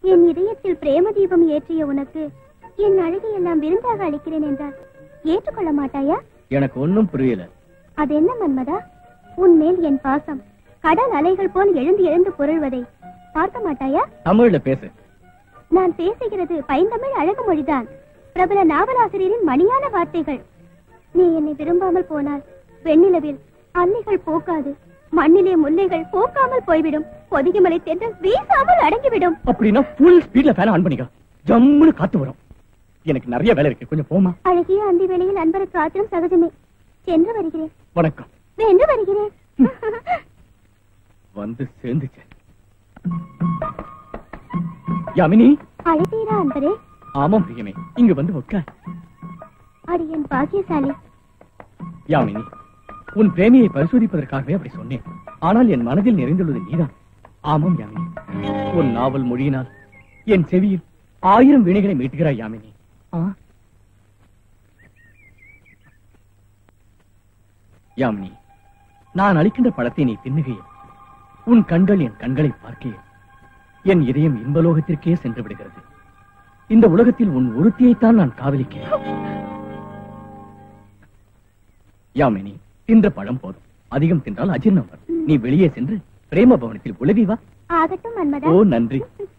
என் இதயத்தில் பிரேம தீபம் ஏற்றிய உனக்கு என் அழகை எல்லாம் விருந்தாக அளிக்கிறேன் என்றால் ஏற்றுக்கொள்ள மாட்டாயா எனக்கு ஒன்னும் புரியல அது என்ன மன்மதா உன்மேல் என் பாசம் கடல் அலைகள் போல் எழுந்து எழுந்து புரள்வதை பார்க்க மாட்டாயா தமிழ்ல பேசு நான் பேசுகிறது பைந்தமிழ் அழகு மொழிதான் பிரபல நாவலாசிரியரின் மணியான வார்த்தைகள் நீ என்னை விரும்பாமல் போனால் வெண்ணிலவில் அல்லைகள் போக்காது மண்ணிலே முல்லைகள் போக்காமல் போய்விடும் பொதிகைமலை தென்றல் வீசாமல் அடங்கிவிடும் அப்படின்னா ஃபுல் ஸ்பீட்ல ஃபேன் ஆன் பண்ணிக்க ஜம்முன்னு காத்து வரும் எனக்கு நிறைய வேலை இருக்கு கொஞ்சம் போமா அழகிய அந்தி வேளையில் அன்பருக்கு ஆத்திரம் சகஜமே சென்று வருகிறேன் வணக்கம் வென்று வருகிறேன் வந்து சேர்ந்துச்சு யாமினி அழைத்தீரா அன்பரே ஆமாம் பிரியமே இங்க வந்து உட்கார் அடி என் பாக்கியசாலி யாமினி உன் பிரேமியை பரிசோதிப்பதற்காகவே அப்படி சொன்னேன் ஆனால் என் மனதில் நிறைந்துள்ளது நீதான் ஆமாம் யாமினி உன் நாவல் மொழியினால் என் செவியில் ஆயிரம் வீணைகளை மீட்டுகிறாய் யாமினி ஆ? யாமினி நான் அளிக்கின்ற பழத்தை நீ தின்னுகையில் உன் கண்கள் என் கண்களை பார்க்கையில் என் இதயம் இன்பலோகத்திற்கே சென்று விடுகிறது இந்த உலகத்தில் உன் ஒருத்தியைத்தான் நான் காதலிக்கிறேன் யாமினி தின்ற பழம் போதும் அதிகம் தின்றால் அஜீர்ணம் வரும் நீ வெளியே சென்று பிரேம பவனத்தில் உலவி வா ஆகட்டும் மன்மதா ஓ நன்றி